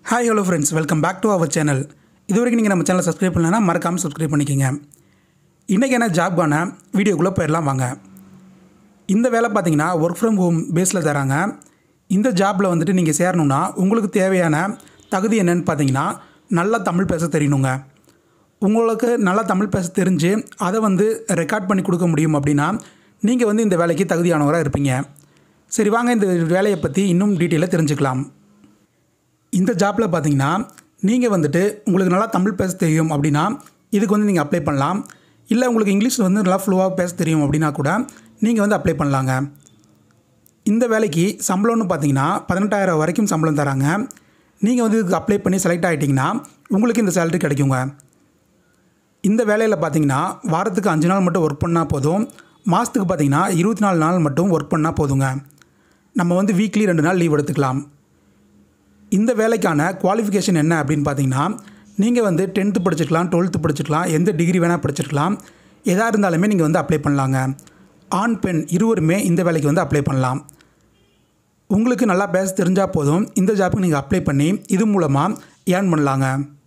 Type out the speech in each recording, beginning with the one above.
hi hello friends welcome back to our channel இது வரைக்கும் நீங்கள் நம்ம சேனலை சப்ஸ்கிரைப் பண்ணலன்னா மறக்காமல் சப்ஸ்கிரைப் பண்ணிக்கோங்க இன்றைக்கி என்ன ஜாப்கான வீடியோக்குள்ளே போயிடலாம் வாங்க இந்த வேலை பார்த்தீங்கன்னா ஒர்க் ஃப்ரம் ஹோம் பேஸில் தராங்க இந்த ஜாப்பில் வந்துட்டு நீங்கள் சேரணுன்னா உங்களுக்கு தேவையான தகுதி என்னன்னு பார்த்தீங்கன்னா நல்லா தமிழ் பேச தெரியணுங்க உங்களுக்கு நல்லா தமிழ் பேச தெரிஞ்சு அதை வந்து ரெக்கார்ட் பண்ணி கொடுக்க முடியும் அப்படின்னா நீங்கள் வந்து இந்த வேலைக்கு தகுதியானவராக இருப்பீங்க சரி வாங்க இந்த வேலையை பற்றி இன்னும் டீட்டெயிலாக தெரிஞ்சுக்கலாம் இந்த ஜாப்பில் பார்த்தீங்கன்னா நீங்கள் வந்துட்டு உங்களுக்கு நல்லா தமிழ் பேச தெரியும் அப்படின்னா இதுக்கு வந்து நீங்கள் அப்ளை பண்ணலாம் இல்லை உங்களுக்கு இங்கிலீஷ் வந்து நல்லா ஃப்ளூவாக பேச தெரியும் அப்படின்னா கூட நீங்கள் வந்து அப்ளை பண்ணலாங்க இந்த வேலைக்கு சம்பளம்னு பார்த்தீங்கன்னா பதினெட்டாயிரம் வரைக்கும் சம்பளம் தராங்க நீங்கள் வந்து இதுக்கு அப்ளை பண்ணி செலக்ட் ஆகிட்டிங்கன்னா உங்களுக்கு இந்த சேலரி கிடைக்குங்க இந்த வேலையில் பார்த்தீங்கன்னா வாரத்துக்கு அஞ்சு நாள் மட்டும் ஒர்க் பண்ணால் போதும் மாதத்துக்கு பார்த்தீங்கன்னா இருபத்தி நாலு நாள் மட்டும் ஒர்க் பண்ணால் போதுங்க நம்ம வந்து வீக்லி ரெண்டு நாள் லீவ் எடுத்துக்கலாம் இந்த வேலைக்கான குவாலிஃபிகேஷன் என்ன அப்படின்னு பார்த்தீங்கன்னா நீங்கள் வந்து டென்த்து படிச்சிருக்கலாம் டுவெல்த்து படிச்சிருக்கலாம் எந்த டிகிரி வேணால் படிச்சிருக்கலாம் எதாக இருந்தாலுமே நீங்கள் வந்து அப்ளை பண்ணலாங்க ஆண் பெண் இருவருமே இந்த வேலைக்கு வந்து அப்ளை பண்ணலாம் உங்களுக்கு நல்லா பேச தெரிஞ்சால் போதும் இந்த ஜாப்புக்கு நீங்கள் அப்ளை பண்ணி இது மூலமாக ஏர்ன் பண்ணலாங்க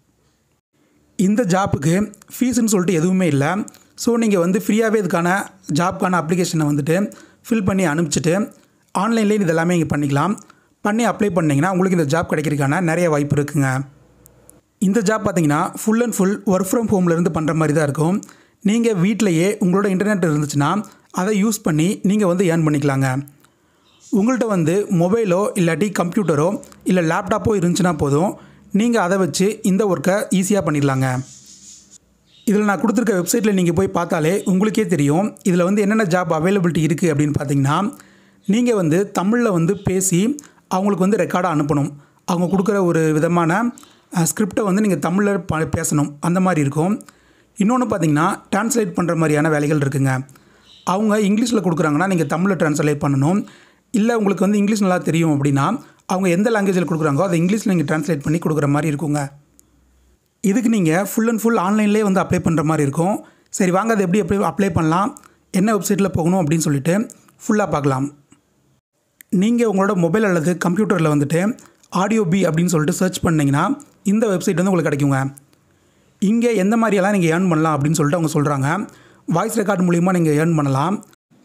இந்த ஜாப்புக்கு ஃபீஸ்னு சொல்லிட்டு எதுவுமே இல்லை ஸோ நீங்கள் வந்து ஃப்ரீயாகவே இதுக்கான ஜாப்க்கான அப்ளிகேஷனை வந்துட்டு ஃபில் பண்ணி அனுப்பிச்சிட்டு ஆன்லைன்லேயே இது எல்லாமே இங்கே பண்ணிக்கலாம் பண்ணி அப்ளை பண்ணிங்கன்னா உங்களுக்கு இந்த ஜாப் கிடைக்கிறதுக்கான நிறைய வாய்ப்பு இருக்குங்க இந்த ஜாப் பார்த்தீங்கன்னா full and full work from ஹோம்லேருந்து பண்ணுற மாதிரி தான் இருக்கும் நீங்கள் வீட்டிலையே உங்களோட இன்டர்நெட் இருந்துச்சுன்னா அதை யூஸ் பண்ணி நீங்கள் வந்து ஏர்ன் பண்ணிக்கலாங்க உங்கள்கிட்ட வந்து மொபைலோ இல்லாட்டி கம்ப்யூட்டரோ இல்லை லேப்டாப்போ இருந்துச்சுன்னா போதும் நீங்கள் அதை வச்சு இந்த ஒர்க்கை ஈஸியாக பண்ணிடலாங்க இதில் நான் கொடுத்துருக்க வெப்சைட்டில் நீங்கள் போய் பார்த்தாலே உங்களுக்கே தெரியும் இதில் வந்து என்னென்ன ஜாப் அவைலபிலிட்டி இருக்குது அப்படின்னு பார்த்தீங்கன்னா நீங்கள் வந்து தமிழில் வந்து பேசி அவங்களுக்கு வந்து ரெக்கார்டாக அனுப்பணும் அவங்க கொடுக்குற ஒரு விதமான ஸ்கிரிப்டை வந்து நீங்கள் தமிழில் ப பேசணும் அந்த மாதிரி இருக்கும் இன்னொன்று பார்த்தீங்கன்னா டிரான்ஸ்லேட் பண்ணுற மாதிரியான வேலைகள் இருக்குங்க அவங்க இங்கிலீஷில் கொடுக்குறாங்கன்னா நீங்கள் தமிழில் ட்ரான்ஸ்லேட் பண்ணணும் இல்லை உங்களுக்கு வந்து இங்கிலீஷ் நல்லா தெரியும் அப்படின்னா அவங்க எந்த லாங்குவேஜில் கொடுக்குறாங்களோ அதை இங்கிலீஷில் நீங்கள் ட்ரான்ஸ்லேட் பண்ணி கொடுக்குற மாதிரி இருக்குங்க இதுக்கு நீங்கள் ஃபுல் அண்ட் ஃபுல் ஆன்லைன்லேயே வந்து அப்ளை பண்ணுற மாதிரி இருக்கும் சரி வாங்க அதை எப்படி எப்படி அப்ளை பண்ணலாம் என்ன வெப்சைட்டில் போகணும் அப்படின்னு சொல்லிட்டு ஃபுல்லாக பார்க்கலாம் நீங்கள் உங்களோட மொபைல் அல்லது கம்ப்யூட்டரில் வந்துட்டு ஆடியோ பி அப்படின்னு சொல்லிட்டு சர்ச் பண்ணிங்கன்னா இந்த வெப்சைட் வந்து உங்களுக்கு கிடைக்குங்க இங்கே எந்த மாதிரியெல்லாம் நீங்கள் ஏர்ன் பண்ணலாம் அப்படின்னு சொல்லிட்டு அவங்க சொல்கிறாங்க வாய்ஸ் ரெக்கார்ட் மூலிமா நீங்கள் ஏர்ன் பண்ணலாம்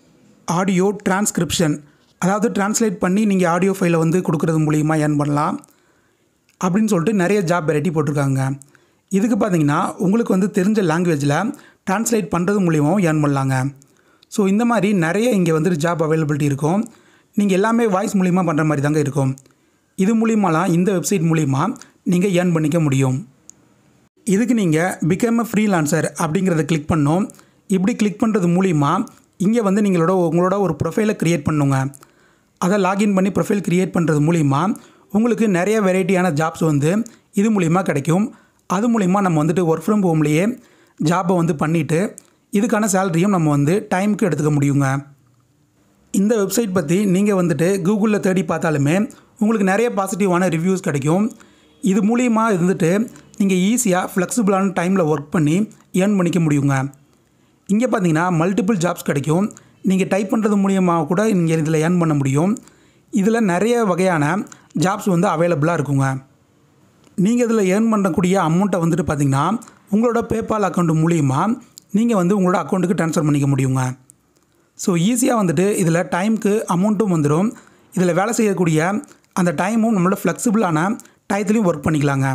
ஆடியோ டிரான்ஸ்கிரிப்ஷன் அதாவது டிரான்ஸ்லேட் பண்ணி நீங்கள் ஆடியோ ஃபைலை வந்து கொடுக்குறது மூலிமா ஏர்ன் பண்ணலாம் அப்படின்னு சொல்லிட்டு நிறைய ஜாப் வெரைட்டி போட்டிருக்காங்க இதுக்கு பார்த்தீங்கன்னா உங்களுக்கு வந்து தெரிஞ்ச லாங்குவேஜில் டிரான்ஸ்லேட் பண்ணுறது மூலியமாகவும் ஏர்ன் பண்ணலாங்க ஸோ இந்த மாதிரி நிறைய இங்கே வந்துட்டு ஜாப் அவைலபிலிட்டி இருக்கும் நீங்கள் எல்லாமே வாய்ஸ் மூலிமா பண்ணுற மாதிரி தாங்க இருக்கும் இது மூலியமாலாம் இந்த வெப்சைட் மூலிமா நீங்கள் ஏர்ன் பண்ணிக்க முடியும் இதுக்கு நீங்கள் பிகம் அ ஃப்ரீலான்சர் அப்படிங்கிறத கிளிக் பண்ணோம் இப்படி கிளிக் பண்ணுறது மூலிமா இங்கே வந்து நீங்களோட உங்களோட ஒரு ப்ரொஃபைலை க்ரியேட் பண்ணுங்க அதை லாகின் பண்ணி ப்ரொஃபைல் க்ரியேட் பண்ணுறது மூலிமா உங்களுக்கு நிறைய வெரைட்டியான ஜாப்ஸ் வந்து இது மூலிமா கிடைக்கும் அது மூலிமா நம்ம வந்துட்டு ஒர்க் ஃப்ரம் ஹோம்லேயே ஜாப்பை வந்து பண்ணிவிட்டு இதுக்கான சேலரியும் நம்ம வந்து டைமுக்கு எடுத்துக்க முடியுங்க இந்த வெப்சைட் பற்றி நீங்கள் வந்துட்டு கூகுளில் தேடி பார்த்தாலுமே உங்களுக்கு நிறைய பாசிட்டிவான ரிவ்யூஸ் கிடைக்கும் இது மூலிமா இருந்துட்டு நீங்கள் ஈஸியாக ஃப்ளெக்சிபிளான டைமில் ஒர்க் பண்ணி ஏர்ன் பண்ணிக்க முடியுங்க இங்கே பார்த்தீங்கன்னா மல்டிபிள் ஜாப்ஸ் கிடைக்கும் நீங்கள் டைப் பண்ணுறது மூலியமாக கூட நீங்கள் இதில் ஏர்ன் பண்ண முடியும் இதில் நிறைய வகையான ஜாப்ஸ் வந்து அவைலபிளாக இருக்குங்க நீங்கள் இதில் ஏர்ன் பண்ணக்கூடிய அமௌண்ட்டை வந்துட்டு பார்த்தீங்கன்னா உங்களோட பேபால் அக்கௌண்ட் மூலிமா நீங்கள் வந்து உங்களோட அக்கௌண்ட்டுக்கு ட்ரான்ஸ்ஃபர் பண்ணிக்க முடியுங்க ஸோ ஈஸியாக வந்துட்டு இதில் டைமுக்கு அமௌண்ட்டும் வந்துடும் இதில் வேலை செய்யக்கூடிய அந்த டைமும் நம்மளோட ஃப்ளெக்சிபிளான டயத்துலையும் ஒர்க் பண்ணிக்கலாங்க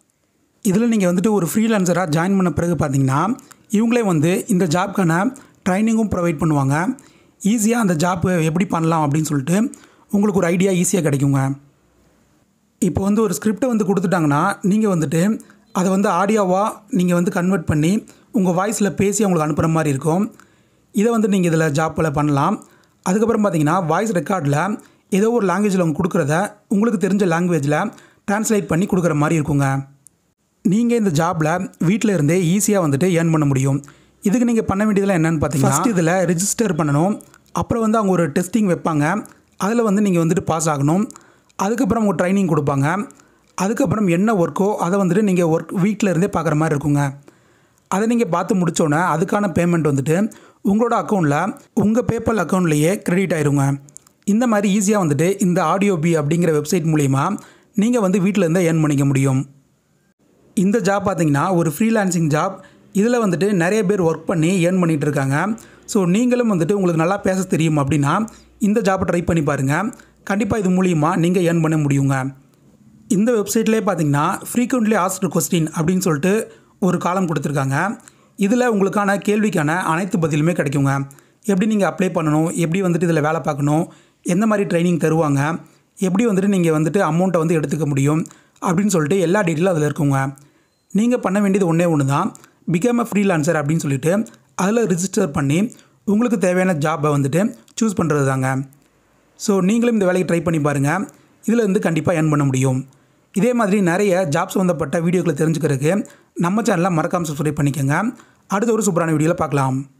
இதில் நீங்கள் வந்துட்டு ஒரு ஃப்ரீலான்சராக ஜாயின் பண்ண பிறகு பார்த்தீங்கன்னா இவங்களே வந்து இந்த ஜாப்க்கான ட்ரைனிங்கும் ப்ரொவைட் பண்ணுவாங்க ஈஸியாக அந்த ஜாப் எப்படி பண்ணலாம் அப்படின்னு சொல்லிட்டு உங்களுக்கு ஒரு ஐடியா ஈஸியாக கிடைக்குங்க இப்போ வந்து ஒரு ஸ்கிரிப்டை வந்து கொடுத்துட்டாங்கன்னா நீங்கள் வந்துட்டு அதை வந்து ஆடியோவாக நீங்கள் வந்து கன்வெர்ட் பண்ணி உங்கள் வாய்ஸில் பேசி அவங்களுக்கு அனுப்புகிற மாதிரி இருக்கும் இதை வந்து நீங்கள் இதில் ஜாப்பில் பண்ணலாம் அதுக்கப்புறம் பார்த்தீங்கன்னா வாய்ஸ் ரெக்கார்டில் ஏதோ ஒரு லாங்குவேஜில் அவங்க கொடுக்குறத உங்களுக்கு தெரிஞ்ச லாங்குவேஜில் ட்ரான்ஸ்லேட் பண்ணி கொடுக்குற மாதிரி இருக்குங்க நீங்கள் இந்த ஜாபில் வீட்டில் இருந்தே ஈஸியாக வந்துட்டு ஏர்ன் பண்ண முடியும் இதுக்கு நீங்கள் பண்ண வேண்டியதெல்லாம் என்னென்னு பார்த்தீங்கன்னா ஃபஸ்ட் இதில் ரிஜிஸ்டர் பண்ணணும் அப்புறம் வந்து அவங்க ஒரு டெஸ்டிங் வைப்பாங்க அதில் வந்து நீங்கள் வந்துட்டு பாஸ் ஆகணும் அதுக்கப்புறம் அவங்க ட்ரைனிங் கொடுப்பாங்க அதுக்கப்புறம் என்ன ஒர்க்கோ அதை வந்துட்டு நீங்கள் ஒர்க் வீட்டில் இருந்தே பார்க்குற மாதிரி இருக்குங்க அதை நீங்கள் பார்த்து முடித்தோன்னே அதுக்கான பேமெண்ட் வந்துட்டு உங்களோட அக்கௌண்ட்டில் உங்கள் பேப்பல் அக்கௌண்ட்லேயே கிரெடிட் ஆயிருங்க இந்த மாதிரி ஈஸியாக வந்துட்டு இந்த ஆடியோ பி அப்படிங்கிற வெப்சைட் மூலிமா நீங்கள் வந்து வீட்டில் இருந்தே ஏர்ன் பண்ணிக்க முடியும் இந்த ஜாப் பார்த்தீங்கன்னா ஒரு ஃப்ரீலான்சிங் ஜாப் இதில் வந்துட்டு நிறைய பேர் ஒர்க் பண்ணி ஏர்ன் பண்ணிகிட்டு இருக்காங்க ஸோ நீங்களும் வந்துட்டு உங்களுக்கு நல்லா பேச தெரியும் அப்படின்னா இந்த ஜாப்பை ட்ரை பண்ணி பாருங்கள் கண்டிப்பாக இது மூலியமாக நீங்கள் ஏர்ன் பண்ண முடியுங்க இந்த வெப்சைட்லேயே பார்த்தீங்கன்னா ஃப்ரீக்வெண்ட்லி ஆஸ்க்டு கொஸ்டின் அப்படின்னு சொல்லிட்டு ஒரு காலம் கொடுத்துருக்காங்க இதில் உங்களுக்கான கேள்விக்கான அனைத்து பதிலுமே கிடைக்குங்க எப்படி நீங்கள் அப்ளை பண்ணணும் எப்படி வந்துட்டு இதில் வேலை பார்க்கணும் எந்த மாதிரி ட்ரைனிங் தருவாங்க எப்படி வந்துட்டு நீங்கள் வந்துட்டு அமௌண்ட்டை வந்து எடுத்துக்க முடியும் அப்படின்னு சொல்லிட்டு எல்லா டீட்டெயிலும் அதில் இருக்குங்க நீங்கள் பண்ண வேண்டியது ஒன்றே ஒன்று தான் பிகம் அ ஃப்ரீலான்சர் அப்படின்னு சொல்லிட்டு அதில் ரிஜிஸ்டர் பண்ணி உங்களுக்கு தேவையான ஜாப்பை வந்துட்டு சூஸ் பண்ணுறது தாங்க ஸோ நீங்களும் இந்த வேலையை ட்ரை பண்ணி பாருங்கள் இதில் இருந்து கண்டிப்பாக ஏர்ன் பண்ண முடியும் இதே மாதிரி நிறைய ஜாப் சம்மந்தப்பட்ட வீடியோக்களை தெரிஞ்சுக்கிறதுக்கு நம்ம சேனலை மறக்காமல் சப்ஸ்கிரைப் பண்ணிக்கோங்க அடுத்த ஒரு சூப்பரான வீடியோவில் பார்க்கலாம்